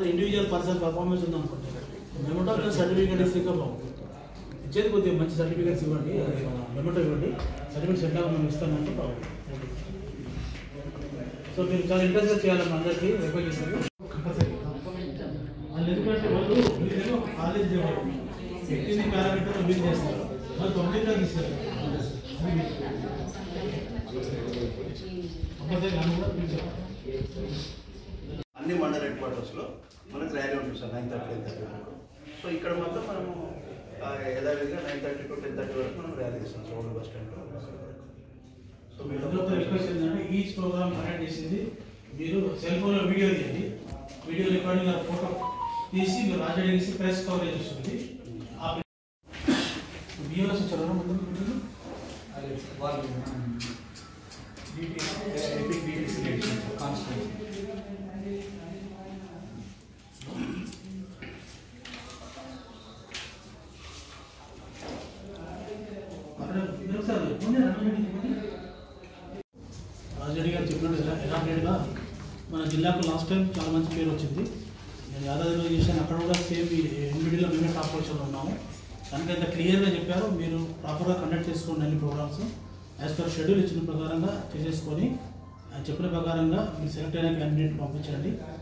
తర్వాత individual person performance ఉంది అనుకోండి మెమోటో సర్టిఫికేట్ ఇస్తే ఇంకా బాగుంది ఇచ్చేది కొద్దిగా మంచి సర్టిఫికేట్స్ ఇవ్వండి అది మన మెమోటో ఇవ్వండి సర్టిఫికేట్స్ ఎట్లా మనం ఇస్తామంటే బాగుంది సో మీరు చాలా ఇంట్రెస్ట్గా చేయాలమ్మా అందరికీ రిక్వెస్ట్ చేశారు కంపల్సరీ వాళ్ళు ఎందుకంటే వాళ్ళు వీళ్ళేమో college level eighteen parameter bill చేస్తారు వాళ్ళు తొమ్మిదిగా తీస్తారు కంపల్సరీ నన్ను కూడా పిలిచారు అన్ని మండల హెడ్ క్వార్టర్స్లో మనకు ర్యాలీ ఉంటుంది sir nine thirty ten thirty వరకు సో ఇక్కడ మాత్రం మనము ఆ, యథావిధిగా nine thirty to ten thirty వరకు మనం ర్యాలీ చేస్తాం సార్ ఓల్డ్ బస్ స్టాండ్లో సో సో మీరు మీ అందరితో రిక్వెస్ట్ ఏంటంటే ఈచ్ ప్రోగ్రామ్ కండక్ట్ చేసింది మీరు సెల్ ఫోన్లో వీడియో తీయండి వీడియో రికార్డింగ్ ఫోటో తీసి మీరు రాజడేసి ప్రెస్ కవరేజ్ వస్తుంది ఆ బిఎల్ఎస్ వచ్చారా ముందు ముందు? అక్కడ మీరు ఒకసారి పోనీ రాజరెడ్డి పోనీ. రాజరెడ్డి గారు చెప్పినట్టు ఎలా ఎలాంటిగా మన జిల్లాకు లాస్ట్ టైం చాలా మంచి పేరు వచ్చింది నేను యాదాద్రిలో చేశాను అక్కడ కూడా సేమ్ ఎన్బిడిలో మేమే టాప్ పొజిషన్లో ఉన్నాము కనుక ఇంత క్లియర్గా చెప్పారు మీరు ప్రాపర్గా కండక్ట్ చేసుకోండి అన్ని ప్రోగ్రామ్స్ యాజ్ పర్ షెడ్యూల్ ఇచ్చిన ప్రకారంగా చేసేసుకొని ఆయన చెప్పిన ప్రకారంగా మీరు సెలెక్ట్ అయిన క్యాండిడేట్ పంపించండి